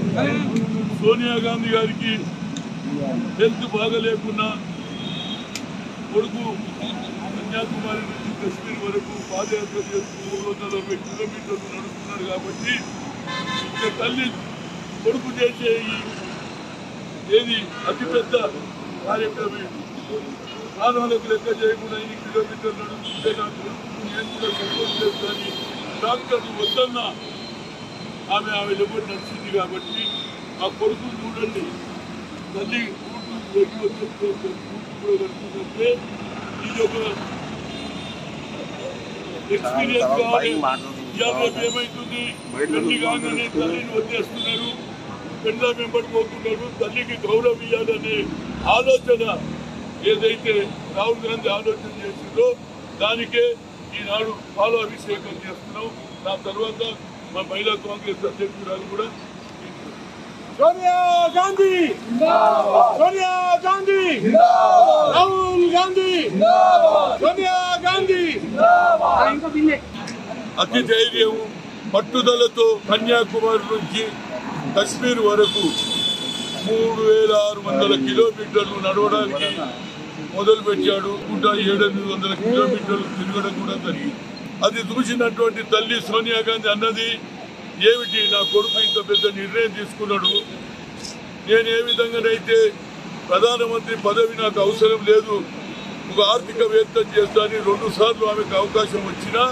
సోనియా గాంధీ గారికి హెల్త్ బాగలేకున్నా కొడుకు కన్యాకుమారి నుంచి కశ్మీర్ వరకు పాదయాత్ర చేస్తూ మూడు వందల అరవై కిలోమీటర్లు నడుస్తున్నాడు కాబట్టి ఇక తల్లి కొడుకు చేసే ఈ ఏది అతిపెద్ద కార్యక్రమం ఇది. ప్రాణాలకు లెక్క చేయకుండా ఇన్ని కిలోమీటర్లు నడుస్తుంటే నా కొడుకు నేను కూడా సపోర్ట్ చేస్తాను డాక్టర్లు వద్దన్నా ఆమె ఆమె ఎవరు నడిచింది కాబట్టి ఆ కొడుకు చూడండి తల్లి కూతురు ఎగి వచ్చేస్తే కూతురు కూడా కడుతుందంటే ఇది ఒక ఎక్స్పీరియన్స్ కావాలి ఇవాళ రేపు ఏమైతుంది పెళ్లి కాగానే తల్లిని వదిలేస్తున్నారు పెళ్ళ వెంబడిపోతున్నారు తల్లికి గౌరవం ఇవ్వాలనే ఆలోచన ఏదైతే రాహుల్ గాంధీ ఆలోచన చేసిందో దానికే ఈనాడు పాల అభిషేకం చేస్తున్నాం నా తర్వాత మా మహిళా కాంగ్రెస్ అధ్యక్షురాలు కూడా సోనియా గాంధీ సోనియా గాంధీ రాహుల్ గాంధీ సోనియా గాంధీ అతి ధైర్యం పట్టుదలతో కన్యాకుమారి నుంచి కశ్మీర్ వరకు మూడు వేల ఆరు వందల కిలోమీటర్లు నడవడానికి మొదలు పెట్టాడు నూట ఏడెనిమిది వందల కిలోమీటర్లు తిరగడం కూడా జరిగింది అది చూసినటువంటి తల్లి సోనియా గాంధీ అన్నది ఏమిటి నా కొడుకు ఇంత పెద్ద నిర్ణయం తీసుకున్నాడు నేను ఏ విధంగానైతే ప్రధానమంత్రి పదవి నాకు అవసరం లేదు ఒక ఆర్థికవేత్త చేస్తానని రెండు సార్లు ఆమెకు అవకాశం వచ్చినా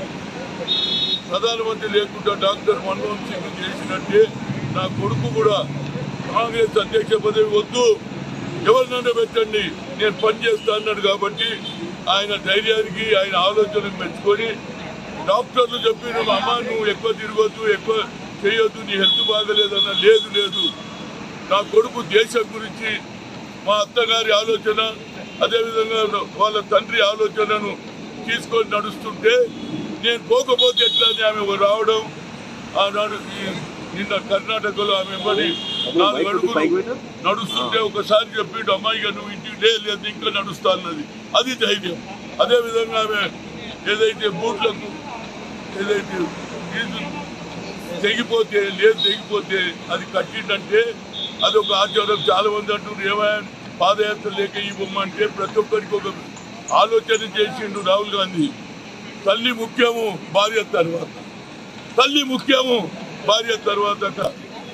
ప్రధానమంత్రి లేకుండా డాక్టర్ మన్మోహన్ సింగ్ చేసినట్టే నా కొడుకు కూడా కాంగ్రెస్ అధ్యక్ష పదవి వద్దు ఎవరినైనా పెట్టండి నేను పని చేస్తా అన్నాడు కాబట్టి ఆయన ధైర్యానికి ఆయన ఆలోచనకు మెచ్చుకొని డాక్టర్లు చెప్పిన అమ్మ నువ్వు ఎక్కువ తిరగొద్దు ఎక్కువ చేయొద్దు నీ హెల్త్ బాగలేదన్న లేదు లేదు నా కొడుకు దేశం గురించి మా అత్తగారి ఆలోచన అదేవిధంగా వాళ్ళ తండ్రి ఆలోచనను తీసుకొని నడుస్తుంటే నేను పోకపోతే ఎట్లా అని ఆమె రావడం ఆనాడు ఈ- నిన్న కర్ణాటకలో ఆమె వెంబడి నాలుగు అడుగులు నడుస్తుంటే ఒకసారి చెప్పిండు అమ్మాయి ఇక నువ్వు ఇంటికి లే, లేదు ఇంకా నడుస్తా అన్నది అది ధైర్యం అదే విధంగా ఆమె ఏదైతే బూట్లకు ఏదైతే ఫీజు తెగిపోతే లేదు తెగిపోతే అది కట్టిందంటే అది ఒక ఆచారం చాలా మంది అంటున్నారు ఏమైనా పాదయాత్ర లేక ఇవ్వమంటే ప్రతి ఒక్కరికి ఒక ఆలోచన చేసిండు రాహుల్ గాంధీ తల్లి ముఖ్యము భార్య తర్వాత తల్లి ముఖ్యము భార్య తర్వాత క-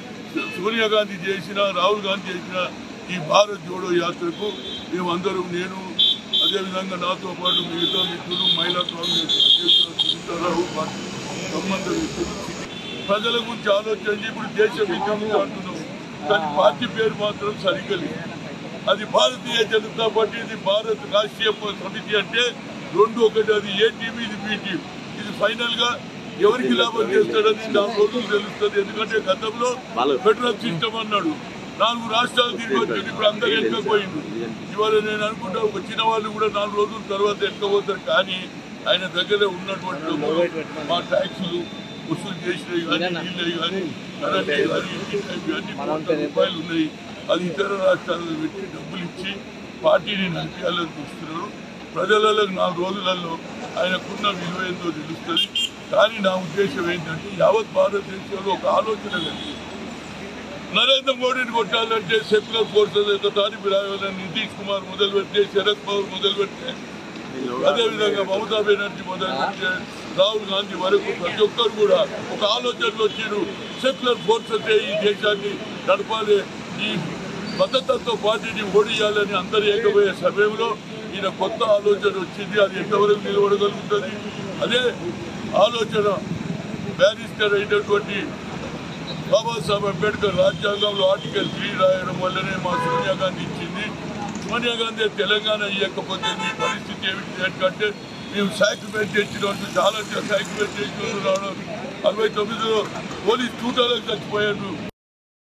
సోనియా గాంధీ చేసిన రాహుల్ గాంధీ చేసిన ఈ భారత్ జోడో యాత్రకు మేమందరం నేను అదేవిధంగా నాతో పాటు మిగతా మిత్రులు మహిళా కాంగ్రెస్ అధ్యక్షులు సునీతారావు పార్టీ సంబంధ వ్యక్తులు ప్రజల గురించి ఆలోచించి ఇప్పుడు దేశం విద్యము అంటున్నాం కానీ పార్టీ పేరు మాత్రం సరిగ్గా లేదు అది భారతీయ జనతా పార్టీ ఇది భారత్ రాష్ట్రీయ సమితి అంటే రెండు ఒకటి అది ఏ టీం ఇది బి టీం ఇది ఫైనల్ గా ఎవరికి లాభం చేస్తాడని నాలుగు రోజులు తెలుస్తుంది ఎందుకంటే గతంలో ఫెడరల్ సిస్టమ్ అన్నాడు నాలుగు రాష్ట్రాలు తిరిగి వచ్చింది ఇప్పుడు అందరు ఎక్కకపోయింది ఇవాళ నేను అనుకుంటా వచ్చిన వాళ్ళు కూడా నాలుగు రోజుల తర్వాత ఎక్కబోతారు కానీ ఆయన దగ్గర ఉన్నటువంటి డబ్బులు, మా ట్యాక్సులు వసూలు చేసినవి కానీ వీళ్ళవి కానీ కరెంట్ కానీ ఇంటి టైం కానీ కోట్ల రూపాయలు ఉన్నాయి అది ఇతర రాష్ట్రాలలో పెట్టి డబ్బులు ఇచ్చి పార్టీని నడిపించాలని చూస్తున్నారు ప్రజలలో నాలుగు రోజులలో ఆయనకున్న విలువ ఏందో తెలుస్తుంది కానీ నా ఉద్దేశం ఏంటంటే యావత్ భారతదేశంలో ఒక ఆలోచన కలిగి నరేంద్ర మోడీని కొట్టాలంటే సెక్యులర్ ఫోర్సెస్ యొక్క తారీఫు రావాలని నితీష్ కుమార్ మొదలుపెట్టే శరద్ పవార్ మొదలుపెట్టే అదేవిధంగా మమతా బెనర్జీ మొదలుపెట్టే రాహుల్ గాంధీ వరకు ప్రతి ఒక్కరు కూడా ఒక ఆలోచనలు వచ్చిరు సెక్యులర్ ఫోర్సెస్ ఈ దేశాన్ని నడపాలి ఈ మద్దతత్వ పార్టీని ఓడియాలని అందరూ ఏకపోయే సమయంలో ఈయన కొత్త ఆలోచన వచ్చింది అది ఎంతవరకు నిలబడగలుగుతుంది అదే ఆలోచన బ్యారిస్టర్ అయినటువంటి బాబాసాహెబ్ అంబేద్కర్ రాజ్యాంగంలో ఆర్టికల్ త్రీ రాయడం వల్లనే మా సోనియా గాంధీ ఇచ్చింది సోనియా గాంధీ తెలంగాణ ఇవ్వకపోతే మీ పరిస్థితి ఏమిటి ఎందుకంటే మేము సాక్రిఫైస్ చేసిన వాళ్ళు చాలా సాక్రిఫైస్ చేసిన వాళ్ళు రావడం అరవై తొమ్మిదిలో పోలీస్ చూటాలకు చచ్చిపోయారు